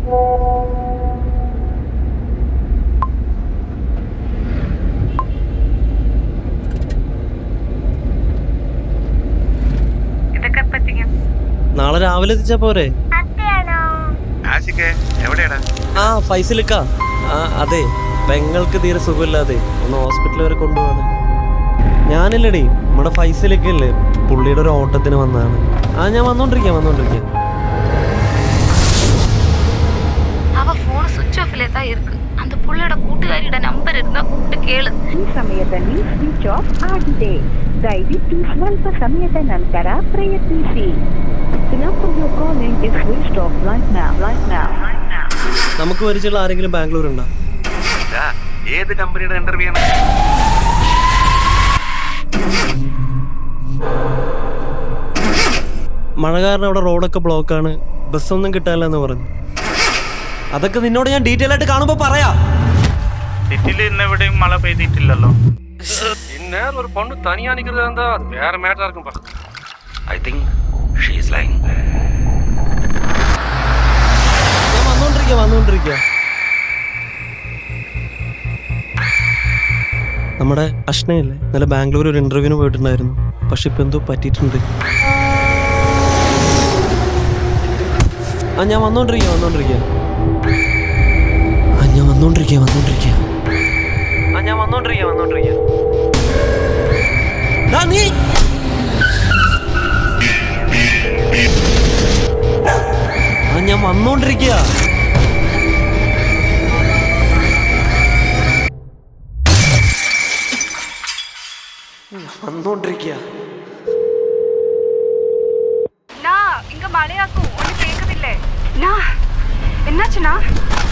ഇതൊക്കെ പറ്റിക്കും നാളെ രാവിലെ എത്തിച്ചാ പോരെ ആശിക്കേ എവിടെയാടാ ആ ഫൈസലിക്ക ആ അതെ പെങ്ങൾക്ക് തീരെ സുഖമില്ലാതെ ഒന്ന് ഹോസ്പിറ്റൽ വരെ കൊണ്ടുപോവാണ് ഞാനില്ലടി നമ്മുടെ ഫൈസലൊക്കെ ഇല്ലേ പുള്ളിയുടെ ഒരു ഓട്ടത്തിന് വന്നതാണ് ആ ഞാൻ വന്നോണ്ടിരിക്കാം വന്നോണ്ടിരിക്കാം அவ போன் சுவிட்ச் ஆஃப்ல தான் இருக்கு அந்த புள்ளையோட கூட்டுக்காரியோட நம்பர் இருந்தா கூப்பிட்டு கேளு ಈ ಸಮಯದಲ್ಲಿ ಸ್ವಿಚ್ ಆಫ್ ಆಗಿದೆ ದಯವಿಟ್ಟು ಸ್ವಲ್ಪ ಸಮಯದ ನಂತರ ಪ್ರಯತ್ನಿಸಿ The number you're calling is switched off right now, right now. നമുക്ക് പരിചയമുള്ള ആരെങ്കിലും ബാംഗ്ലൂർ ഉണ്ടോ ദാ, ഏത് കമ്പനിയുടെ ഇന്റർവ്യൂ ആണ് മഴ കാരണം അവിടെ റോഡൊക്കെ ബ്ലോക്കാണ് ബസ്സൊന്നും കിട്ടാനില്ല എന്ന് പറഞ്ഞു അതൊക്കെ നിന്നോട് ഞാൻ ഡീറ്റെയിൽ ആയിട്ട് കാണുമ്പോൾ പറയാം സിറ്റിയിൽ ഇന്ന് എവിടെയും മഴ പെയ്തിട്ടില്ലല്ലോ ഇന്നേരം ഒരു പൊണ്ണ് തനിയാ നിൽക്കുന്നത് എന്താ അത് വേറെ മാറ്റർ ആർക്കും ഐ തിങ്ക് ഷീസ് ലൈങ് ഞാൻ വന്നോണ്ടിരിക്കുക വന്നോണ്ടിരിക്കുക നമ്മുടെ അഷ്ണയല്ലേ ഇന്നലെ ബാംഗ്ലൂർ ഒരു ഇന്റർവ്യൂവിന് പോയിട്ടുണ്ടായിരുന്നു പക്ഷെ ഇപ്പൊ എന്തോ പറ്റിയിട്ടുണ്ട് ആ ഞാൻ വന്നോണ്ടിരിക്കുക വന്നോണ്ടിരിക്കുക ആ ഞാൻ വന്നോണ്ടിരിക്കുക വന്നോണ്ടിരിക്കുക ആ ഞാൻ വന്നോണ്ടിരിക്കുക വന്നോണ്ടിരിക്കുക ദാ നീ ആ ഞാൻ വന്നോണ്ടിരിക്കുക വന്നോണ്ടിരിക്കുക நான் இங்க மழையாக்கும் ஒண்ணு கேக்குதில்ல நான் என்னாச்சுண்ணா